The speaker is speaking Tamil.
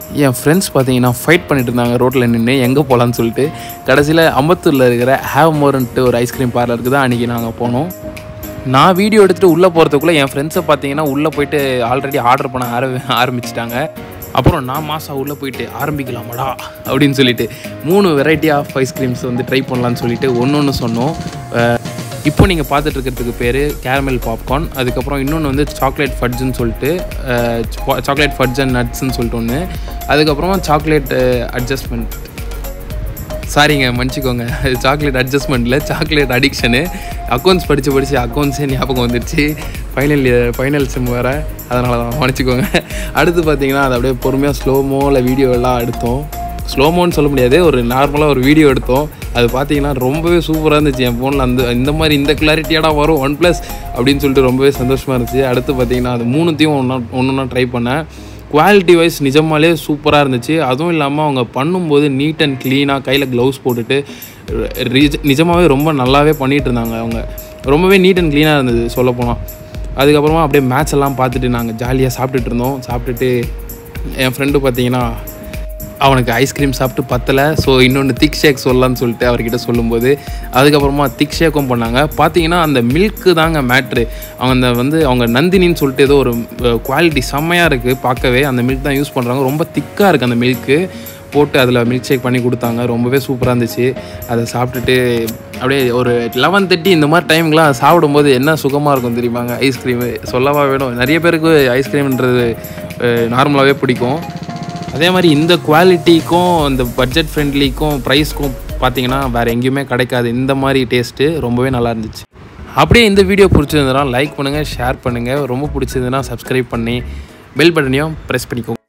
என் ஃப்ரெண்ட்ஸ் பார்த்தீங்கன்னா ஃபைட் பண்ணிட்டு இருந்தாங்க ரோட்டில் நின்று எங்கே போகலான்னு சொல்லிட்டு கடைசியில் அம்பத்தூரில் இருக்கிற ஹேவ் மோர்ன்ட்டு ஒரு ஐஸ்கிரீம் பார்லருக்கு தான் அன்றைக்கி நாங்கள் போனோம் நான் வீடியோ எடுத்துகிட்டு உள்ளே போகிறதுக்குள்ளே என் ஃப்ரெண்ட்ஸை பார்த்தீங்கன்னா உள்ளே போயிட்டு ஆல்ரெடி ஆர்டர் பண்ண ஆர ஆரம்பிச்சிட்டாங்க அப்புறம் நான் மாதம் உள்ளே போயிட்டு ஆரம்பிக்கலாமாடா அப்படின்னு சொல்லிட்டு மூணு வெரைட்டி ஆஃப் ஐஸ்கிரீம்ஸ் வந்து ட்ரை பண்ணலான்னு சொல்லிட்டு ஒன்று ஒன்று சொன்னோம் அஹ் இப்போ நீங்கள் பார்த்துட்டு இருக்கிறதுக்கு பேர் கேரமல் பாப்கார்ன் அதுக்கப்புறம் இன்னொன்று வந்து சாக்லேட் ஃபட்ஜுன்னு சொல்லிட்டு சாக்லேட் ஃபட்ஜ் அண்ட் நட்ஸ்ன்னு சொல்லிட்டு ஒன்று அதுக்கப்புறமா சாக்லேட் அட்ஜஸ்ட்மெண்ட் சாரிங்க மன்னிச்சிக்கோங்க சாக்லேட் அட்ஜஸ்ட்மெண்ட்டில் சாக்லேட் அடிக்ஷனு அக்கௌண்ட்ஸ் படித்து படித்து அக்கௌண்ட்ஸே ஞாபகம் வந்துடுச்சு ஃபைனல் ஃபைனல் செம் வேறு அதனால தான் மன்னிச்சிக்கோங்க அடுத்து பார்த்தீங்கன்னா அது அப்படியே பொறுமையாக ஸ்லோமோவில் வீடியோ எல்லாம் எடுத்தோம் ஸ்லோமோன்னு சொல்ல முடியாது ஒரு நார்மலாக ஒரு வீடியோ எடுத்தோம் அது பார்த்தீங்கன்னா ரொம்பவே சூப்பராக இருந்துச்சு என் ஃபோனில் அந்த இந்த மாதிரி இந்த கிளாரிட்டியாடா வரும் ஒன் ப்ளஸ் அப்படின்னு சொல்லிட்டு ரொம்பவே சந்தோஷமாக இருந்துச்சு அடுத்து பார்த்தீங்கன்னா அது மூணுத்தையும் ஒன்றா ஒன்று ட்ரை பண்ணேன் குவாலிட்டி வைஸ் நிஜமாலே சூப்பராக இருந்துச்சு அதுவும் இல்லாமல் அவங்க பண்ணும்போது நீட் அண்ட் க்ளீனாக கையில் க்ளவுஸ் போட்டுட்டு ரிஜ- நிஜமாவே ரொம்ப நல்லாவே பண்ணிகிட்டு இருந்தாங்க அவங்க ரொம்பவே நீட் அண்ட் க்ளீனாக இருந்தது சொல்லப்போனால் அதுக்கப்புறமா அப்படியே மேட்ச் எல்லாம் பார்த்துட்டு நாங்கள் ஜாலியாக சாப்பிட்டுட்டு இருந்தோம் சாப்பிட்டுட்டு என் ஃப்ரெண்டு பார்த்தீங்கன்னா அவனுக்கு ஐஸ்கிரீம் சாப்பிட்டு பத்தலை ஸோ இன்னொன்று திக் ஷேக் சொல்லலாம்னு சொல்லிட்டு அவர்கிட்ட சொல்லும்போது அதுக்கப்புறமா திக் ஷேக்கும் பண்ணாங்க பார்த்தீங்கன்னா அந்த மில்க்கு தாங்க மேட்ரு அவங்க அந்த வந்து அவங்க நந்தினின்னு சொல்லிட்டு ஏதோ ஒரு குவாலிட்டி செம்மையாக இருக்குது பார்க்கவே அந்த மில்க் தான் யூஸ் பண்ணுறாங்க ரொம்ப திக்காக இருக்குது அந்த மில்க்கு போட்டு அதில் மில்க் ஷேக் பண்ணி கொடுத்தாங்க ரொம்பவே சூப்பராக இருந்துச்சு அதை சாப்பிட்டுட்டு அப்படியே ஒரு லெவன் தேர்ட்டி இந்த மாதிரி டைம்லாம் சாப்பிடும்போது என்ன சுகமாக இருக்கும் தெரியுமாங்க ஐஸ்கிரீமு சொல்லவா வேணும் நிறைய பேருக்கு ஐஸ்கிரீம்ன்றது நார்மலாகவே பிடிக்கும் அதே மாதிரி இந்த குவாலிட்டிக்கும் இந்த பட்ஜெட் ஃப்ரெண்ட்லிக்கும் ப்ரைஸ்க்கும் பார்த்தீங்கன்னா வேறு எங்கேயுமே கிடைக்காது இந்த மாதிரி டேஸ்ட்டு ரொம்பவே நல்லா இருந்துச்சு அப்படியே இந்த வீடியோ பிடிச்சிருந்ததுனா லைக் பண்ணுங்கள் ஷேர் பண்ணுங்கள் ரொம்ப பிடிச்சிருந்ததுன்னா சப்ஸ்கிரைப் பண்ணி பெல் பட்டனையும் ப்ரெஸ் பண்ணிக்கோங்க